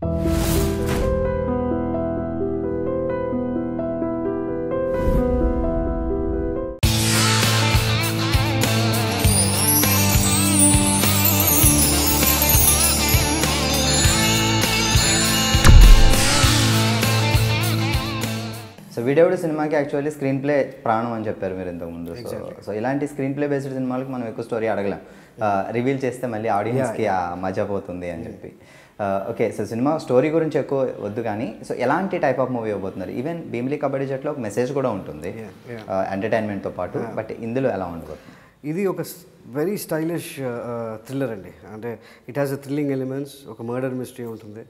So వీడియోడు సినిమాకి actually screen play ప్రాణం అని చెప్పారు మీరు ఇంతకుముందు సో సో ఇలాంటి స్క్రీన్ ప్లే బేస్డ్ సినిమాలకు మనం ఎక్కువ స్టోరీ అడగలేం రివీల్ చేస్తే మళ్ళీ ఆడియన్స్కి ఆ మజా పోతుంది అని చెప్పి ఓకే సో సినిమా స్టోరీ గురించి ఎక్కువ వద్దు కానీ సో ఎలాంటి టైప్ ఆఫ్ మూవీ ఇవ్వబోతున్నారు ఈవెన్ భీమిలీ కబడ్డీ జట్లో ఒక మెసేజ్ కూడా ఉంటుంది ఎంటర్టైన్మెంట్తో పాటు బట్ ఇందులో ఎలా ఉండబోతుంది ఇది ఒక వెరీ స్టైలిష్ థ్రిల్లర్ అండి అంటే it has a thrilling elements ఒక మర్డర్ మిస్టరీ ఉంటుంది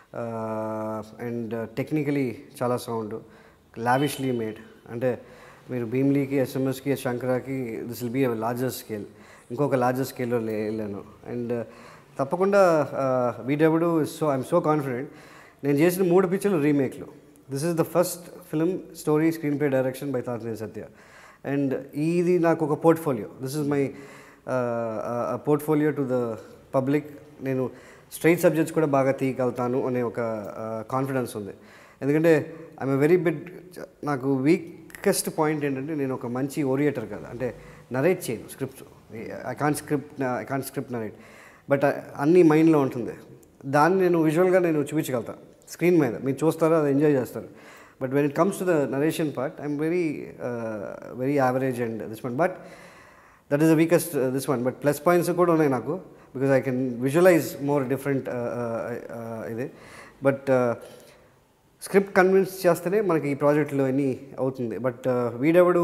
అండ్ టెక్నికలీ చాలా సౌండ్ లావిష్లీ మేడ్ అంటే మీరు భీమ్లీకి ఎస్ఎంఎస్కి శంకరాకి this will be larger scale ఇంకొక లార్జర్ స్కేల్లో వెళ్ళాను అండ్ తప్పకుండా వీడెవడు సో ఐఎమ్ సో కాన్ఫిడెంట్ నేను చేసిన మూడు పిక్చర్లు రీమేక్లు this is the first film story screenplay direction by Tatineni Satya and ఇది నాకు ఒక portfolio this is my portfolio to the public నేను స్ట్రైట్ సబ్జెక్ట్స్ కూడా బాగా తీయగలుగుతాను అనే ఒక కాన్ఫిడెన్స్ ఉంది ఎందుకంటే ఐఎమ్ వెరీ బిడ్ నాకు వీకెస్ట్ పాయింట్ ఏంటంటే నేను ఒక మంచి ఓరియేటర్ కదా అంటే నరేట్ చేయను script I can't script I can't script narrate but అన్నీ మైండ్లో ఉంటుంది దాన్ని నేను విజువల్గా నేను చూపించగలుగుతాను స్క్రీన్ మీద మీరు చూస్తారో అది ఎంజాయ్ చేస్తారు but when it comes to the narration part I'm very very average and this one but that is the weakest this one but plus points కూడా ఉన్నాయి నాకు because I can visualise more different ఇది బట్ script convince చేస్తేనే మనకి ఈ ప్రాజెక్ట్లో అన్నీ అవుతుంది బట్ వీడెవడు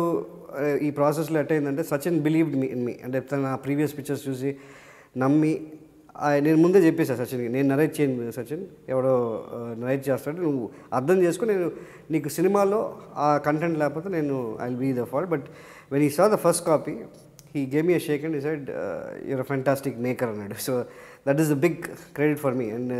ఈ ప్రాసెస్లో ఎట్టయిందంటే Sachin believed me in me అంటే తన ప్రీవియస్ పిక్చర్స్ చూసి నమ్మి నేను ముందే చెప్పేసా సచిన్కి నేను నరేట్ చేయను సచిన్ ఎవడో నరేట్ చేస్తాడు నువ్వు అర్థం చేసుకుని నేను నీకు సినిమాలో ఆ కంటెంట్ లేకపోతే నేను I will be the fall but when he saw the first copy he gave me shake and decide your fantastic maker అన్నాడు so that is the big credit for me and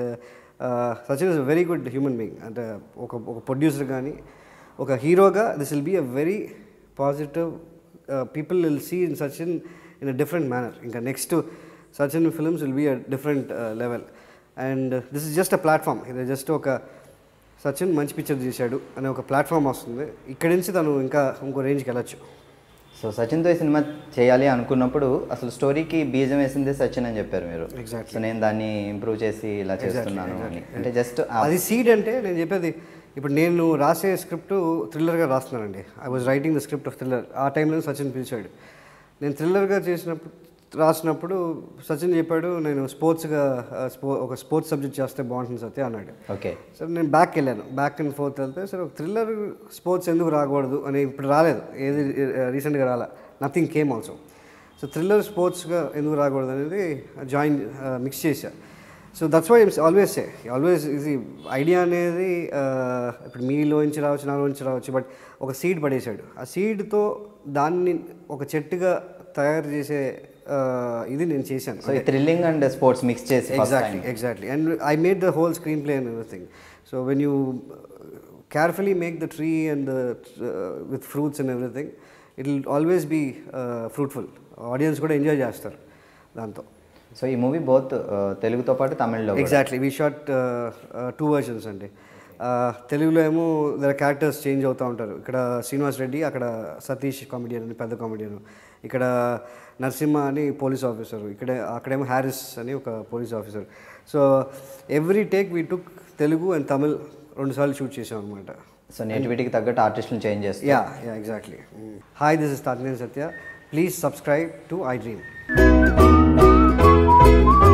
Sachin is a very good human being అంటే ఒక ఒక producer కానీ ఒక హీరోగా this will be a very positive people will see in Sachin in a different manner ఇంకా next Sachin films will be a different level and this is just a platform ఇది just ఒక సచిన్ మంచి పిక్చర్ తీశాడు అనే ఒక ప్లాట్ఫామ్ వస్తుంది ఇక్కడి నుంచి తను ఇంకా ఇంకో రేంజ్కి వెళ్ళచ్చు సో సచిన్తో ఈ సినిమా చేయాలి అనుకున్నప్పుడు అసలు స్టోరీకి బీజం వేసిందే సచిన్ అని చెప్పారు మీరు Exactly. సో నేను దాన్ని ఇంప్రూవ్ చేసి ఇలా చేస్తున్నాను అని అంటే జస్ట్ అది సీడ్ అంటే నేను చెప్పేది ఇప్పుడు నేను రాసే స్క్రిప్ట్ థ్రిల్లర్గా రాస్తున్నానండి I was writing the script of thriller ఆ టైంలో సచిన్ పిలిచాడు నేను థ్రిల్లర్గా చేసినప్పుడు రాసినప్పుడు సచిన్ చెప్పాడు నేను స్పోర్ట్స్గా స్పో ఒక స్పోర్ట్స్ సబ్జెక్ట్ చేస్తే బాగుంటుంది సత్య అన్నాడు ఓకే సరే నేను బ్యాక్ వెళ్ళాను బ్యాక్ అండ్ ఫోర్త్ వెళ్తే సరే ఒక థ్రిల్లర్ స్పోర్ట్స్ ఎందుకు రాకూడదు అని ఇప్పుడు రాలేదు ఏది రీసెంట్గా రాలే nothing came also so thriller స్పోర్ట్స్గా ఎందుకు రాకూడదు అనేది జాయిన్ మిక్స్ చేశా so that's why always say always ఇది ఐడియా అనేది uh, ఇప్పుడు మీలోంచి రావచ్చు నాలోంచి రావచ్చు బట్ ఒక సీడ్ పడేశాడు ఆ సీడ్తో దాన్ని ఒక చెట్టుగా తయారు చేసే uh, ఇది నేను చేశాను సో ఈ థ్రిల్లింగ్ అండ్ స్పోర్ట్స్ మిక్స్ చేసి first time exactly exactly and i made the whole screenplay and everything so when you uh, carefully make the tree and the uh, with fruits and everything it will always be uh, fruitful audience కూడా enjoy చేస్తారు దాంతో so ఈ movie both తెలుగుతో పాటు తమిళ్లో కూడా. Exactly we shot two versions అండి Uh, తెలుగులో ఏమో దర్ క్యారెక్టర్స్ చేంజ్ అవుతూ ఉంటారు ఇక్కడ శ్రీనివాస్ రెడ్డి అక్కడ సతీష్ కామెడియన్ అని పెద్ద కామెడియన్ ఇక్కడ నరసింహ అని పోలీస్ ఆఫీసర్ ఇక్కడ అక్కడేమో హ్యారిస్ అని ఒక police officer so every take we took Telugu and Tamil రెండుసార్లు షూట్ చేసాం అనమాట సో నేటివిటీకి తగ్గట్టు ఆర్టిస్టులు చేంజ్ చేస్తారు yeah yeah exactly hi this is Tatineni Satya please subscribe to I dream